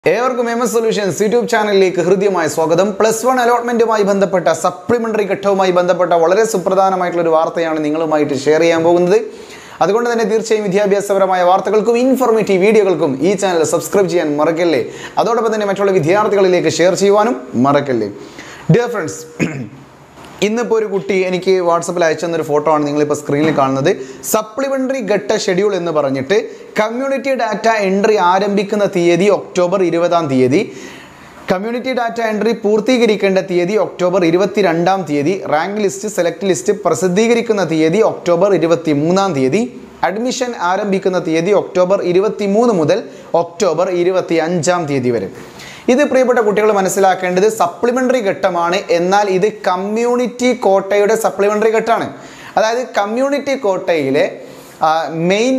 ഏവർക്കും M S solutions YouTube ചാനലിലേക്ക് ഹൃദ്യമായ സ്വാഗതം പ്ലസ് വൺ അലോട്ട്മെന്റുമായി ബന്ധപ്പെട്ട സപ്ലിമെന്ററി ഘട്ടവുമായി ബന്ധപ്പെട്ട വളരെ സുപ്രധാനമായിട്ടുള്ള ഒരു വാർത്തയാണ് നിങ്ങളുമായിട്ട് ഷെയർ ചെയ്യാൻ പോകുന്നത് അതുകൊണ്ട് തന്നെ തീർച്ചയായും വിദ്യാഭ്യാസപരമായ വാർത്തകൾക്കും ഇൻഫോർമേറ്റീവ് വീഡിയോകൾക്കും ഈ ചാനൽ സബ്സ്ക്രൈബ് ചെയ്യാൻ മറക്കല്ലേ അതോടൊപ്പം തന്നെ മറ്റുള്ള വിദ്യാർത്ഥികളിലേക്ക് ഷെയർ ചെയ്യുവാനും മറക്കല്ലേ ഡിയർ ഫ്രണ്ട്സ് ഇന്നിപ്പോൾ ഒരു കുട്ടി എനിക്ക് വാട്സപ്പിൽ അയച്ചു തന്നൊരു ഫോട്ടോ ആണ് നിങ്ങളിപ്പോൾ സ്ക്രീനിൽ കാണുന്നത് സപ്ലിമെൻ്ററി ഘട്ട ഷെഡ്യൂൾ എന്ന് പറഞ്ഞിട്ട് കമ്മ്യൂണിറ്റി ഡാറ്റ എൻട്രി ആരംഭിക്കുന്ന തീയതി ഒക്ടോബർ ഇരുപതാം തീയതി കമ്മ്യൂണിറ്റി ഡാറ്റ എൻട്രി പൂർത്തീകരിക്കേണ്ട തീയതി ഒക്ടോബർ ഇരുപത്തിരണ്ടാം തീയതി റാങ്ക് ലിസ്റ്റ് സെലക്ട് ലിസ്റ്റ് പ്രസിദ്ധീകരിക്കുന്ന തീയതി ഒക്ടോബർ ഇരുപത്തി മൂന്നാം തീയതി അഡ്മിഷൻ ആരംഭിക്കുന്ന തീയതി ഒക്ടോബർ ഇരുപത്തി മൂന്ന് മുതൽ ഒക്ടോബർ ഇരുപത്തി അഞ്ചാം തീയതി വരെ ഇത് പ്രിയപ്പെട്ട കുട്ടികൾ മനസ്സിലാക്കേണ്ടത് സപ്ലിമെൻ്ററി ഘട്ടമാണ് എന്നാൽ ഇത് കമ്മ്യൂണിറ്റി കോട്ടയുടെ സപ്ലിമെൻ്ററി ഘട്ടമാണ് അതായത് കമ്മ്യൂണിറ്റി കോട്ടയിലെ മെയിൻ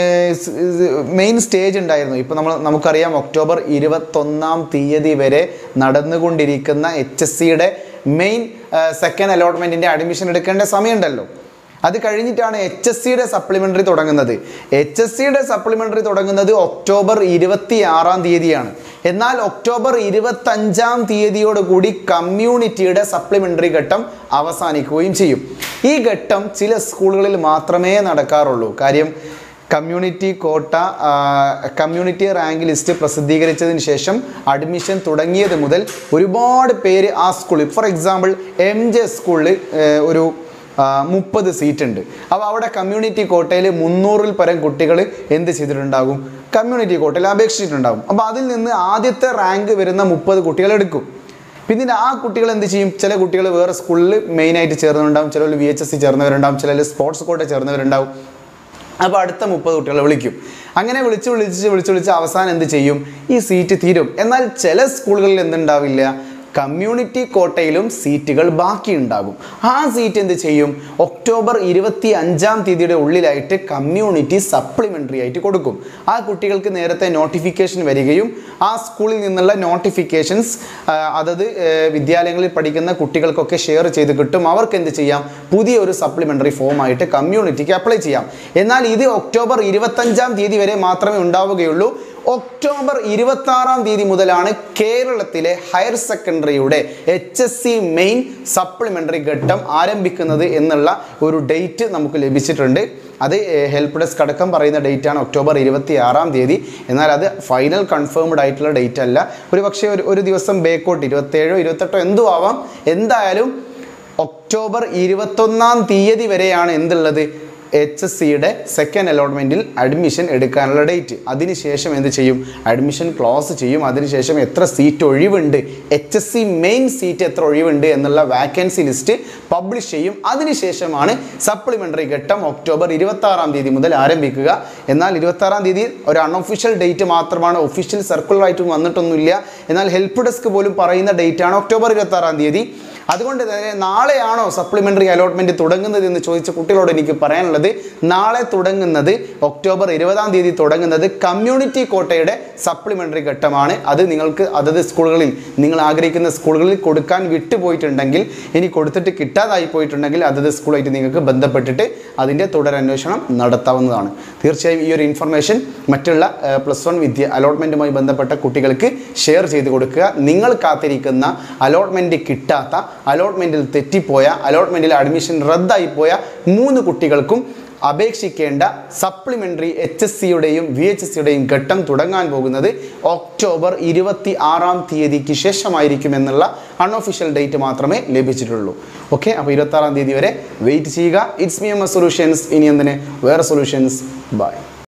മെയിൻ സ്റ്റേജ് ഉണ്ടായിരുന്നു ഇപ്പോൾ നമ്മൾ നമുക്കറിയാം ഒക്ടോബർ ഇരുപത്തൊന്നാം തീയതി വരെ നടന്നുകൊണ്ടിരിക്കുന്ന എച്ച് എസ് സിയുടെ മെയിൻ സെക്കൻഡ് അലോട്ട്മെൻറ്റിൻ്റെ അഡ്മിഷൻ എടുക്കേണ്ട സമയമുണ്ടല്ലോ അത് കഴിഞ്ഞിട്ടാണ് എച്ച് എസ് സിയുടെ സപ്ലിമെൻ്ററി തുടങ്ങുന്നത് എച്ച് എസ് സിയുടെ സപ്ലിമെൻ്ററി തുടങ്ങുന്നത് ഒക്ടോബർ ഇരുപത്തി ആറാം തീയതിയാണ് എന്നാൽ ഒക്ടോബർ ഇരുപത്തഞ്ചാം തീയതിയോട് കൂടി കമ്മ്യൂണിറ്റിയുടെ സപ്ലിമെൻ്ററി ഘട്ടം അവസാനിക്കുകയും ചെയ്യും ഈ ഘട്ടം ചില സ്കൂളുകളിൽ മാത്രമേ നടക്കാറുള്ളൂ കാര്യം കമ്മ്യൂണിറ്റി കോട്ട ആ, കമ്മ്യൂണിറ്റി റാങ്ക് ലിസ്റ്റ് പ്രസിദ്ധീകരിച്ചതിന് ശേഷം അഡ്മിഷൻ തുടങ്ങിയത് മുതൽ ഒരുപാട് പേര് ആ സ്കൂളിൽ ഫോർ എക്സാമ്പിൾ എം ജെ സ്കൂളിൽ ഒരു മുപ്പത് സീറ്റ് ഉണ്ട് അപ്പോൾ അവിടെ കമ്മ്യൂണിറ്റി കോട്ടയിൽ മുന്നൂറിൽ പരം കുട്ടികൾ എന്ത് ചെയ്തിട്ടുണ്ടാകും കമ്മ്യൂണിറ്റി കോട്ടയിൽ അപേക്ഷിച്ചിട്ടുണ്ടാകും അപ്പോൾ അതിൽ നിന്ന് ആദ്യത്തെ റാങ്ക് വരുന്ന മുപ്പത് കുട്ടികൾ എടുക്കും പിന്നീട് ആ കുട്ടികൾ എന്ത് ചെയ്യും ചില കുട്ടികൾ വേറെ സ്കൂളിൽ മെയിനായിട്ട് ചേർന്നവരുണ്ടാവും ചിലർ വി എച്ച് എസ് സി ചേർന്നവരുണ്ടാവും ചിലർ സ്പോർട്സ് കോട്ട ചേർന്നവരുണ്ടാവും അപ്പോൾ അടുത്ത മുപ്പത് കുട്ടികളെ വിളിക്കും അങ്ങനെ വിളിച്ച് വിളിച്ച് വിളിച്ച് വിളിച്ച് അവസാനം എന്ത് ചെയ്യും ഈ സീറ്റ് തീരും എന്നാൽ ചില സ്കൂളുകളിൽ എന്തുണ്ടാവില്ല കമ്മ്യൂണിറ്റി കോട്ടയിലും സീറ്റുകൾ ബാക്കിയുണ്ടാകും ആ സീറ്റ് എന്ത് ചെയ്യും ഒക്ടോബർ ഇരുപത്തി അഞ്ചാം തീയതിയുടെ ഉള്ളിലായിട്ട് കമ്മ്യൂണിറ്റി സപ്ലിമെൻ്ററി ആയിട്ട് കൊടുക്കും ആ കുട്ടികൾക്ക് നേരത്തെ നോട്ടിഫിക്കേഷൻ വരികയും ആ സ്കൂളിൽ നിന്നുള്ള നോട്ടിഫിക്കേഷൻസ് അതത് ഏഹ്, വിദ്യാലയങ്ങളിൽ പഠിക്കുന്ന കുട്ടികൾക്കൊക്കെ ഷെയർ ചെയ്ത് കിട്ടും അവർക്ക് എന്ത് ചെയ്യാം പുതിയ ഒരു സപ്ലിമെൻ്ററി ഫോമായിട്ട് കമ്മ്യൂണിറ്റിക്ക് അപ്ലൈ ചെയ്യാം എന്നാൽ ഇത് ഒക്ടോബർ ഇരുപത്തഞ്ചാം തീയതി വരെ മാത്രമേ ഉണ്ടാവുകയുള്ളൂ ഒക്ടോബർ ഇരുപത്തി ആറാം തീയതി മുതലാണ് കേരളത്തിലെ ഹയർ സെക്കൻഡറിയുടെ H S C main supplementary ഘട്ടം ആരംഭിക്കുന്നത് എന്നുള്ള ഒരു ഡേറ്റ് നമുക്ക് ലഭിച്ചിട്ടുണ്ട് അത് ഹെൽപ്പ് ഡെസ്ക് അടക്കം പറയുന്ന ഡേറ്റ് ആണ് ഒക്ടോബർ ഇരുപത്തി ആറാം തീയതി എന്നാൽ അത് ഫൈനൽ കൺഫേംഡ് ആയിട്ടുള്ള ഡേറ്റ് അല്ല ഒരു പക്ഷേ ഒരു ഒരു ദിവസം ബേക്കോട്ട് ഇരുപത്തേഴോ ഇരുപത്തെട്ടോ എന്തും ആവാം എന്തായാലും ഒക്ടോബർ ഇരുപത്തൊന്നാം തീയതി വരെയാണ് എന്തുള്ളത് എച്ച് എസ് സിയുടെ സെക്കൻഡ് അലോട്ട്മെൻറ്റിൽ അഡ്മിഷൻ എടുക്കാനുള്ള ഡേറ്റ് അതിനുശേഷം എന്ത് ചെയ്യും അഡ്മിഷൻ ക്ലോസ് ചെയ്യും അതിനുശേഷം എത്ര സീറ്റ് ഒഴിവുണ്ട് H S C main seat എത്ര ഒഴിവുണ്ട് എന്നുള്ള വാക്കൻസി ലിസ്റ്റ് പബ്ലിഷ് ചെയ്യും അതിനുശേഷമാണ് സപ്ലിമെൻ്ററി ഘട്ടം ഒക്ടോബർ ഇരുപത്താറാം തീയതി മുതൽ ആരംഭിക്കുക എന്നാൽ ഇരുപത്താറാം തീയതി ഒരു അൺഒഫീഷ്യൽ ഡേറ്റ് മാത്രമാണ് ഒഫീഷ്യൽ സർക്കുലർ ആയിട്ടും വന്നിട്ടൊന്നുമില്ല എന്നാൽ ഹെൽപ്പ് ഡെസ്ക് പോലും പറയുന്ന ഡേറ്റ് ആണ് ഒക്ടോബർ ഇരുപത്താറാം തീയതി അതുകൊണ്ട് തന്നെ നാളെയാണോ സപ്ലിമെൻ്ററി അലോട്ട്മെൻറ്റ് തുടങ്ങുന്നത് എന്ന് ചോദിച്ച കുട്ടികളോട് എനിക്ക് പറയാനുള്ളത് നാളെ തുടങ്ങുന്നത് ഒക്ടോബർ ഇരുപതാം തീയതി തുടങ്ങുന്നത് കമ്മ്യൂണിറ്റി കോട്ടയുടെ സപ്ലിമെൻ്ററി ഘട്ടമാണ് അത് നിങ്ങൾക്ക് അതത് സ്കൂളുകളിൽ നിങ്ങൾ ആഗ്രഹിക്കുന്ന സ്കൂളുകളിൽ കൊടുക്കാൻ വിട്ടുപോയിട്ടുണ്ടെങ്കിൽ ഇനി കൊടുത്തിട്ട് കിട്ടാതായി പോയിട്ടുണ്ടെങ്കിൽ അതത് സ്കൂളായിട്ട് നിങ്ങൾക്ക് ബന്ധപ്പെട്ടിട്ട് അതിൻ്റെ തുടരന്വേഷണം നടത്താവുന്നതാണ് തീർച്ചയായും ഈ ഒരു ഇൻഫർമേഷൻ മറ്റുള്ള പ്ലസ് വൺ വിദ്യ അലോട്ട്മെൻറ്റുമായി ബന്ധപ്പെട്ട കുട്ടികൾക്ക് ഷെയർ ചെയ്ത് കൊടുക്കുക നിങ്ങൾ കാത്തിരിക്കുന്ന അലോട്ട്മെൻറ്റ് കിട്ടാത്ത അലോട്ട്മെൻറ്റിൽ തെറ്റിപ്പോയ അലോട്ട്മെൻറ്റിൽ അഡ്മിഷൻ റദ്ദായി പോയ മൂന്ന് കുട്ടികൾക്കും അപേക്ഷിക്കേണ്ട സപ്ലിമെൻ്ററി എച്ച് എസ് സിയുടെയും വി എച്ച് എസ് സിയുടെയും ഘട്ടം തുടങ്ങാൻ പോകുന്നത് ഒക്ടോബർ ഇരുപത്തി ആറാം തീയതിക്ക് ശേഷമായിരിക്കും എന്നുള്ള അൺഒഫീഷ്യൽ ഡേറ്റ് മാത്രമേ ലഭിച്ചിട്ടുള്ളൂ ഓക്കെ അപ്പോൾ ഇരുപത്താറാം തീയതി വരെ വെയിറ്റ് ചെയ്യുക it's me M A solutions ഇനി എന്തിന് വേറെ സൊല്യൂഷൻസ് ബൈ